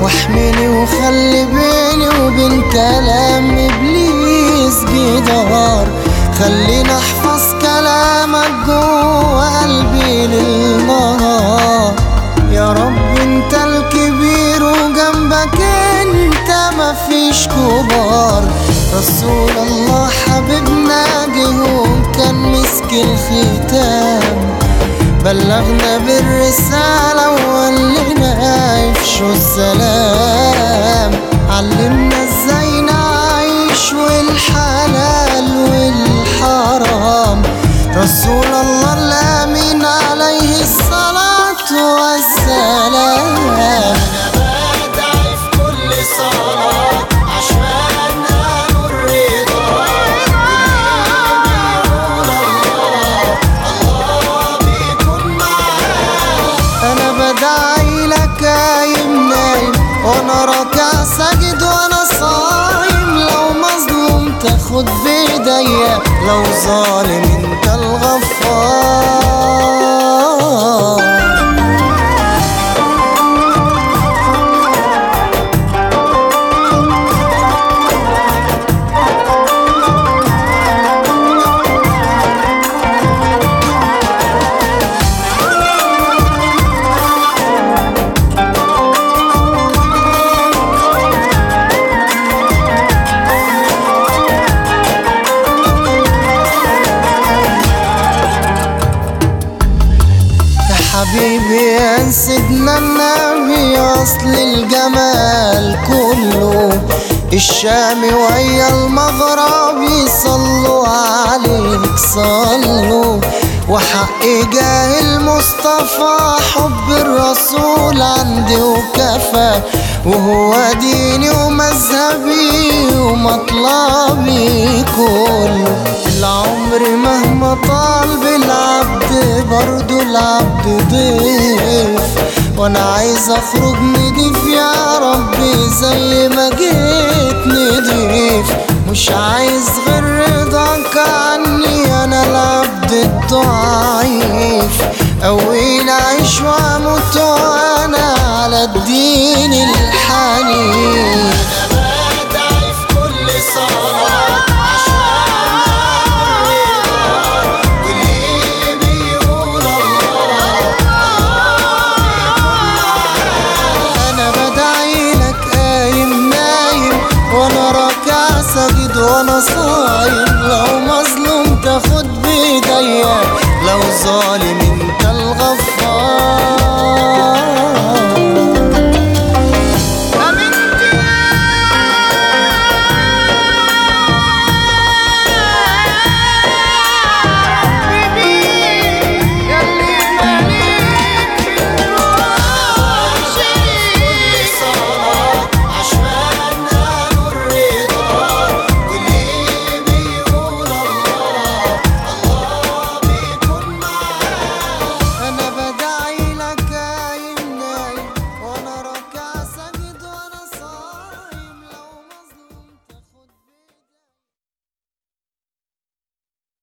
واحميني وخلي بيني وبين كلام ابليس جدار خليني احفظ كلامك جوه قلبي للنهار يا رب انت الكبير وجنبك انت مفيش كبار رسول الله حبيبنا جهود كان مسك الختام بلغنا بالرسالة وقالنا يفشوا السلام علمنا ازاي نعيش والحلال والحرام رسول الله الأمين عليه الصلاة والسلام أنا بدعي في كل صلاة عشان أنال الرضا انا بدعي لك قايم نايم وانا راكع ساجد وانا صايم لو مظلوم تاخد بايديا لو ظالم انت الغفار يا حبيبي يا سيدنا النبي اصل الجمال كله الشامي ويا المغربي صلوا عليك صلوا وحق جاه المصطفى حب الرسول عندي وكفى وهو ديني ومذهبي ومطلبي كله العمر مهما طال بالعبد برضو العبد ضيف وانا عايز اخرج نضيف يا ربي زي ما جيت نضيف مش عايز غير رضاك عني انا العبد الضعيف اوين اعيش واموت وانا على الدين الحنيف انا بدعي في كل صلاه انا بدعي لك قايم نايم وانا راكع ساجد وانا صايم لو مظلوم تاخد بايديا لو ظالم